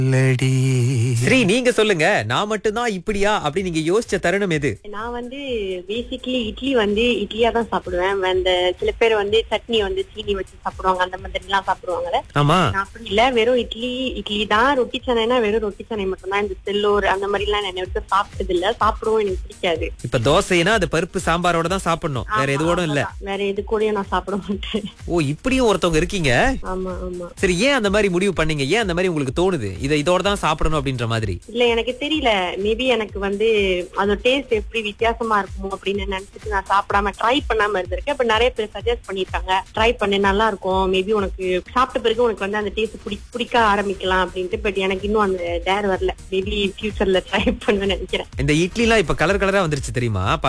Lady Sri நீங்க சொல்லுங்க நான் மட்டும்தான் இப்படியா அப்படி நீங்க யோசிச்ச தருணம் எது நான் வந்து பேசிக்லி இட்லி வந்து இட்லியா தான் சாப்பிடுவேன் அந்த சில பேர் வந்து சட்னி வந்து சீனி வச்சு சாப்பிடுவாங்க அந்த மாதிரி எல்லாம் சாப்பிடுவாங்கல்ல ஆமா நான் அப்படி இல்ல வெறும் இட்லி இட்லி தான் ரொட்டி சனைனா வெறும் ரொட்டி சனை மட்டும் தான் இந்த செல்லோர் அந்த மாதிரி எல்லாம் நான் எடுத்து சாப்பிட்டது இல்ல சாப்பிடவும் எனக்கு பிடிக்காது இப்ப தோசைனா அது பருப்பு சாம்பாரோட தான் சாப்பிடணும் வேற ஆமா, எதுவோடும் இல்ல அவ்வளவுதான். வேற எது கூடயும் நான் சாப்பிட மாட்டேன் ஓ இப்படியும் ஒருத்தவங்க இருக்கீங்க ஆமா ஆமா சரி ஏன் அந்த மாதிரி முடிவு பண்ணீங்க ஏன் அந்த மாதிரி உங்களுக்கு தோணுது இதை இதோட தான் சாப்பிடணும் அப்படின்ற மாதிரி இல்ல எனக்கு தெரியல மேபி எனக்கு வந்து அதோட டேஸ்ட் எப்படி வித்தியாசமா இருக்குமோ அப்படின்னு நினைச்சிட்டு நான் சாப்பிடாம ட்ரை பண்ணாம இருந்திருக்கேன் இப்ப நிறைய பேர் சஜஸ்ட் பண்ணிருக்காங்க ட்ரை பண்ணு நல்லா இருக்கும் மேபி உனக்கு சாப்பிட்ட பிறகு உனக்கு வந்து அந்த டேஸ்ட் பிடிக்க ஆரம்பிக்கலாம் அப்படின்ட்டு பட் எனக்கு இன்னும் அந்த டேர் வரல மேபி ஃபியூச்சர்ல ட்ரை பண்ணுவேன்னு நினைக்கிறேன் இந்த இட்லி எல்லாம் இப்ப கலர் கலரா வந்துருச்சு தெரியுமா